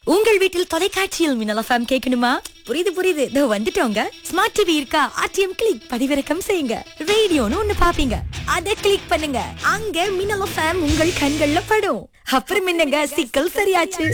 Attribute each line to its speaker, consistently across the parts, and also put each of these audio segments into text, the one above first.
Speaker 1: உங்கள் வீட்டில் தொலைக்காட்சியில் மின்னல் எஃப்எம் கேட்கணுமா புரியுது புரியுது இதோ வந்துட்டோங்க ஸ்மார்ட் டிவி இருக்கா ஆர்டிஎம் கிளிக் பதிவிறக்கம் செய்யுங்க ரேடியோன்னு ஒண்ணு பாப்பீங்க அதை கிளிக் பண்ணுங்க அங்க மின்னல் எஃப்எம் உங்கள் கண்கள்ல படும் அப்புறம் என்னங்க சிக்கல் சரியாச்சு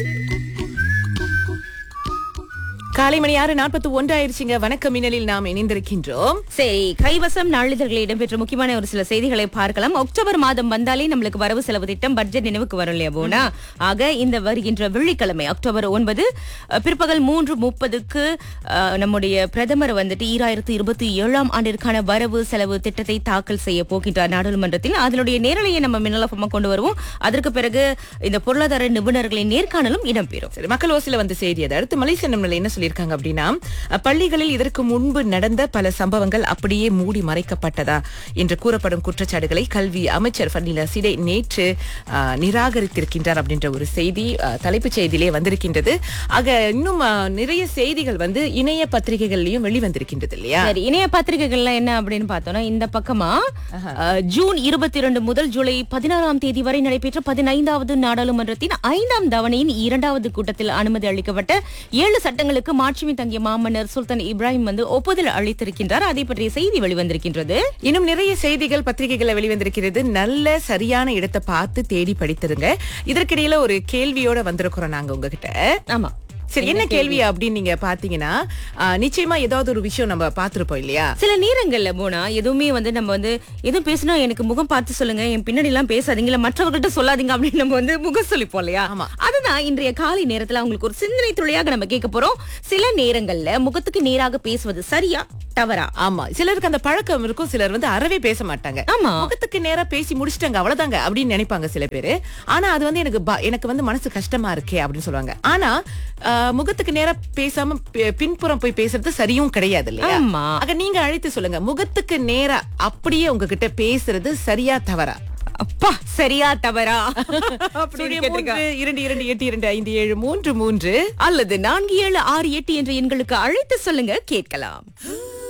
Speaker 2: காலை மணி ஆறு நாற்பத்தி ஒன்று ஆயிருச்சுங்க வணக்கம் மின்னலில் நாம் இணைந்திருக்கின்றோம்
Speaker 3: சரி கைவசம் நாளிதழ்களில் இடம்பெற்ற முக்கியமான ஒரு சில செய்திகளை பார்க்கலாம் அக்டோபர் மாதம் வந்தாலே நம்மளுக்கு வரவு செலவு திட்டம் பட்ஜெட் நினைவுக்கு வரும் இல்லையா போனா ஆக இந்த வருகின்ற வெள்ளிக்கிழமை அக்டோபர் ஒன்பது அஹ், பிற்பகல் மூன்று முப்பதுக்கு அஹ், நம்முடைய பிரதமர் வந்துட்டு ஈராயிரத்து இருபத்தி ஏழாம் ஆண்டிற்கான வரவு செலவு திட்டத்தை தாக்கல் செய்ய போகின்றார் நாடாளுமன்றத்தில் அதனுடைய நேரலையை நம்ம மின்னலப்பமா கொண்டு வருவோம் அதற்கு பிறகு இந்த பொருளாதார நிபுணர்களின் நேர்காணலும் இடம்பெறும்
Speaker 2: சரி மக்கள் ஓசில வந்த செய்தி அது அடுத்து மலேசிய நம்மள என்ன சொல்லியிருக்காங்க அப்படின்னா அஹ், பள்ளிகளில் இதற்கு முன்பு நடந்த பல சம்பவங்கள் அப்படியே மூடி மறைக்கப்பட்டதா என்று கூறப்படும் குற்றச்சாட்டுகளை கல்வி அமைச்சர் ஃபர்னிலா சிடை நேற்று அஹ், நிராகரித்திருக்கின்றார் அப்படின்ற ஒரு செய்தி அஹ், தலைப்புச் செய்தியிலே வந்திருக்கின்றது ஆக இன்னும் அஹ், நிறைய செய்திகள் வந்து இணைய பத்திரிகைகள்லயும் வெளிவந்திருக்கின்றது இல்லையா
Speaker 3: சரி இணைய பத்திரிகைகள்ல என்ன அப்படின்னு பார்த்தோம்னா இந்த பக்கமா அஹ், ஜூன் இருபத்தி இரண்டு முதல் ஜூலை பதினாறாம் தேதி வரை நடைபெற்ற பதினைந்தாவது நாடாளுமன்றத்தின் ஐந்தாம் தவணையின் இரண்டாவது கூட்டத்தில் அனுமதி அளிக்கப்பட்ட ஏழு சட்டங்களுக்கு மாட்சிமை தங்கிய மாமன்னர் சுல்தான் இப்ராஹிம் வந்து ஒப்புதல் அளித்திருக்கின்றார் அதை பற்றிய செய்தி வெளிவந்திருக்கின்றது
Speaker 2: இன்னும் நிறைய செய்திகள் பத்திரிகைகள்ல வெளிவந்திருக்கிறது நல்ல சரியான இடத்தை பார்த்து தேடி படித்திருங்க இதற்கிடையில ஒரு கேள்வியோட வந்திருக்கிறோம் நாங்க உங்ககிட்ட
Speaker 3: ஆமா
Speaker 2: சரி என்ன கேள்வி அப்படின்னு நீங்க பாத்தீங்கன்னா ஆ, நிச்சயமா ஏதாவது ஒரு விஷயம் நம்ம பார்த்திருப்போம் இல்லையா
Speaker 3: சில நேரங்கள்ல போனா எதுவுமே வந்து நம்ம வந்து எதுவும் பேசினா எனக்கு முகம் பார்த்து சொல்லுங்க என் பின்னாடி எல்லாம் பேசாதீங்க இல்ல மற்றவர்கள்ட்ட சொல்லாதீங்க அப்படின்னு நம்ம வந்து முகம் சொல்லிப்போம் இல்லையா
Speaker 2: ஆமா.
Speaker 3: அதுதான் இன்றைய காலை நேரத்துல அவங்களுக்கு ஒரு சிந்தனை துளியாக நம்ம கேட்க போறோம் சில நேரங்கள்ல முகத்துக்கு நேராக பேசுவது சரியா தவறா
Speaker 2: ஆமா சிலருக்கு அந்த பழக்கம் இருக்கும் சிலர் வந்து அறவே பேச மாட்டாங்க
Speaker 3: ஆமா.
Speaker 2: முகத்துக்கு நேரா பேசி முடிச்சிட்டாங்க அவ்வளவுதாங்க அப்படின்னு நினைப்பாங்க சில பேரு ஆனா அது வந்து எனக்கு ப- எனக்கு வந்து மனசு கஷ்டமா இருக்கே அப்படின்னு சொல்லுவாங்க ஆனா ஆ, முகத்துக்கு நேரா பேசாம பி- பின்புறம் போய் பேசுறது சரியும் கிடையாது இல்லையா
Speaker 3: ஆமா.
Speaker 2: ஆக நீங்க அழைத்து சொல்லுங்க முகத்துக்கு நேரா அப்படியே உங்ககிட்ட பேசுறது சரியா தவறா
Speaker 3: அப்பா சரியா தவறா அப்படி
Speaker 2: சுழியம்
Speaker 3: கேட்டிருக்கா.
Speaker 2: மூன்று, இரண்டு இரண்டு எட்டு இரண்டு ஐந்து ஏழு மூன்று மூன்று
Speaker 3: அல்லது நான்கு ஏழு ஆறு எட்டு என்ற எண்களுக்கு அழைத்து சொல்லுங்க கேட்கலாம்